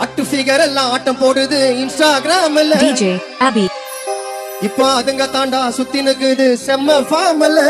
At figure எல்லாம் ஆட்டம் போடுது இன்ஸ்டாகிராம்ல DJ Abby. இப்போ அதுங்க தாண்டா சுத்தி நிக்குது செம்ம ஃபார்மல்ல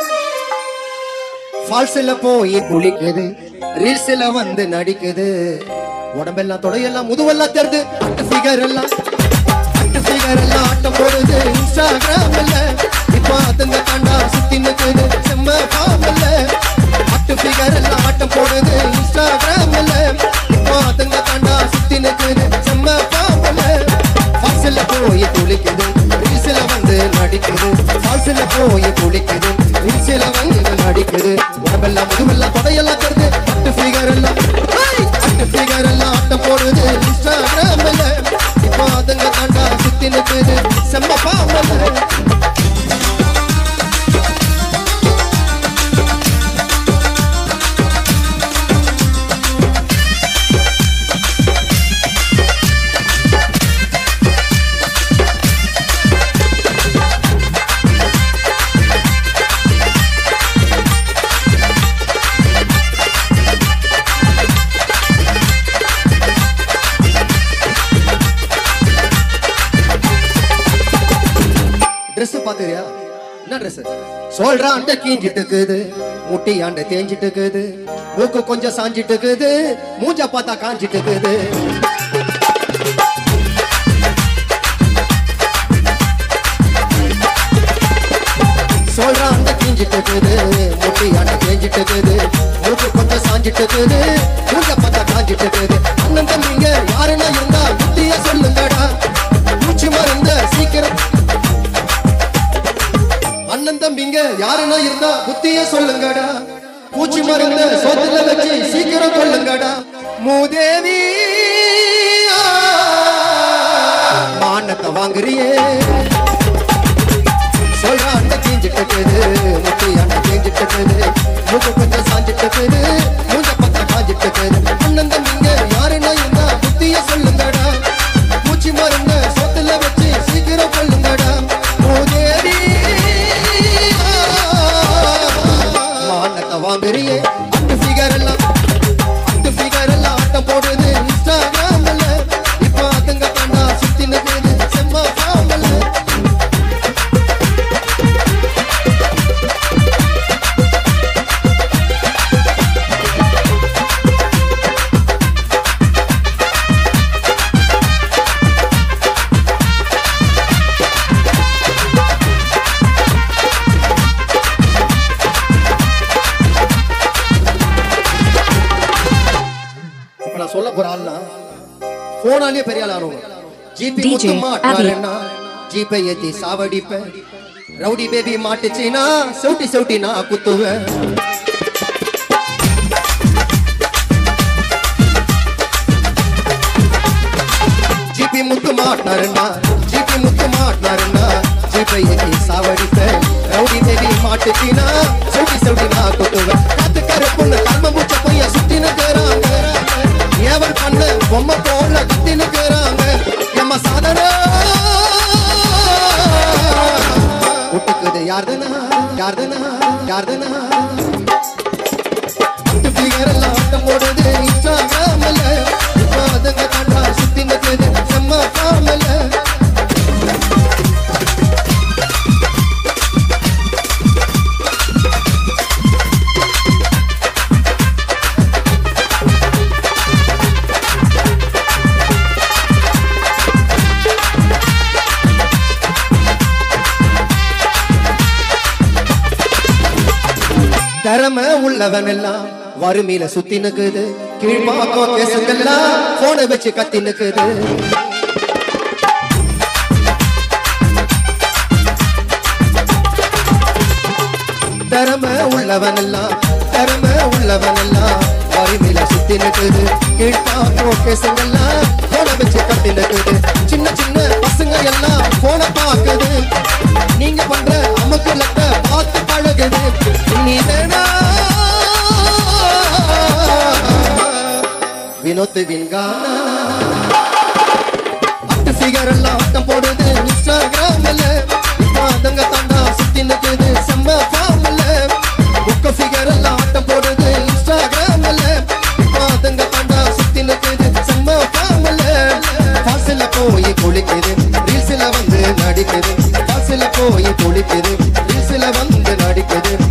ஃபால்ஸ்ல போய் குளிக்குது ரீல்ஸ்ல வந்து நடிக்குது உடம்பெல்லாம் தொடையெல்லாம் முதுவெல்லாம் தெரிது அட்டு ஃபிகர் எல்லாம் அட்டு ஃபிகர் எல்லாம் ஆட்டம் போடுது இன்ஸ்டாகிராம்ல இப்போ அதுங்க தாண்டா சுத்தி நிக்குது செம்ம ஃபார்மல்ல அட்டு ஃபிகர் எல்லாம் ஆட்டம் போடுது இன்ஸ்டாகிராம்ல இப்போ அதுங்க தாண்டா சுத்தி நிக்குது செம்ம ஃபார்மல்ல ஃபால்ஸ்ல போய் குளிக்குது ரீல்ஸ்ல வந்து நடிக்குது ஃபால்ஸ்ல போய் குளிக்குது ரீல்ஸ்ல வந்து நடிக்குது உடம்பெல்லாம் முதுவெல்லாம் தொடையெல்லாம் தருது அட்டு ஃபிகர் எல்லாம் ஹேய்! அட்டு ஃபிகர் எல்லாம் ஆட்டம் போடுது இன்ஸ்டாகிராம்ல இப்போ அதுங்க தாண்டா சுத்தி நிக்குது செம்ம பாம்பல்ல Dress பாத்துறியா என்ன Dress சொல்ற அந்த கீஞ்சிட்டு இருக்குது முட்டி ஆண்ட தேஞ்சிட்டு இருக்குது மூக்கு கொஞ்சம் சாஞ்சிட்டு இருக்குது மூஞ்ச பார்த்தா காஞ்சிட்டு இருக்குது சொல்ற அந்த கீஞ்சிட்டு இருக்குது முட்டி ஆண்ட தேஞ்சிட்டு இருக்குது மூக்கு கொஞ்சம் சாஞ்சிட்டு இருக்குது மூஞ்ச பார்த்தா காஞ்சிட்டு இருக்குது அண்ணன் தம்பிங்க யாருன்னா இருந்தா புத்திய சொல்லுங்கடா மூச்சு மருந்த சீக்கிரம் அண்ணன் தம்பிங்க யாருன்னா இருந்தா புத்திய சொல்லுங்கடா பூச்சி மருந்த சோத்துல வச்சு சீக்கிரம் கொள்ளுங்கடா மூதேவி மானத்தை வாங்குறியே சொல்ற அந்த கீஞ்சிட்டு இருக்குது முட்டி அண்ணன் கீஞ்சிட்டு இருக்குது மூக்கு கொஞ்சம் சாஞ்சிட்டு இருக்குது மூஞ்ச பத்தா காஞ்சிட்டு இருக்குது அண்ணன் தம்பிங்க யாருன்னா இருந்தா புத்திய சொல்லுங்கடா பூச்சி மருந்த சோத்துல வச்சு சீக்கிரம் கொள்ளுங்கடா மூதேவி மானத்தை வாங்குறியே அட்டு ஃபிகர் எல்லாம் அட்டு ஃபிகர் எல்லாம் ஆட்டம் போடுது இன்ஸ்டாகிராம்ல இப்போ அதுங்க தாண்டா சுத்தி நிக்குது செம்ம ஃபார்மல்ல இப்ப நான் சொல்ல போற ஆள்னா போனாலே பெரிய ஆள் ஆனவங்க ஜிபி DJ முத்துமா Abby. அட்டாரன்னா ஜிபே ஏத்தி சாவடிப்பேன் ரவுடி பேபி மாட்டுச்சுனா செவுட்டி செவுட்டி நான் குத்துவேன் ஜிபி முத்து மாட்டினாருன்னா ஜிபி முத்து மாட்டினாருன்னா ஜிபை ஏத்தி சாவடிப்பேன் ரவுடி பேபி மாட்டுச்சுனா செவுட்டி செவுட்டி நான் குத்துவேன் காத்து கருப்புன்னு கர்ம மூச்ச பையன் சுத்தி நிற்கிறாங்க ஏவல் பண்ண பொம்மை போல கத்தி நிற்கிறாங்க எம்ம சாதனை விட்டுக்குது யார்தனா யார்தனா யார்தனா அட்டு figure எல்லாம் ஆட்டம் போடுது இன்ஸ்டாகிராம்ல இப்போ அதுங்க தாண்டா சுத்தி நிக்குது செம்ம ஃபார்மல்ல திறமை உள்ளவன் எல்லாம் வறுமையில சுத்தி நிக்குது கீழ்பாக்கம் கேசுங்கெல்லாம் போனை வச்சு கத்தி நிக்குது திறமை உள்ளவன் எல்லாம் திறமை உள்ளவன் எல்லாம் வறுமையில சுத்தி நிக்குது கீழ்பாக்கம் கேசுங்கெல்லாம் போனை வச்சு கத்தி நிக்குது சின்ன சின்ன பசங்க எல்லாம் போனை பாக்குது நீங்க பண்ற அமுக்குலத்தை பார்த்து பழகுது நீ வேணா வினோத் வின்கானா அட்டு ஃபிகர் எல்லாம் ஆட்டம் போடுது இன்ஸ்டாகிராம்ல இப்போ அதுங்க தாண்டா சுத்தி நிக்குது செம்ம ஃபார்ம்ல புக்க ஃபிகர் எல்லாம் ஆட்டம் போடுது இன்ஸ்டாகிராம்ல இப்போ அதுங்க தாண்டா சுத்தி நிக்குது செம்ம ஃபார்ம்ல நடிக்குது பஸ்ல போய் குளிக்குது ரீல்ஸ்ல வந்து நடிக்குது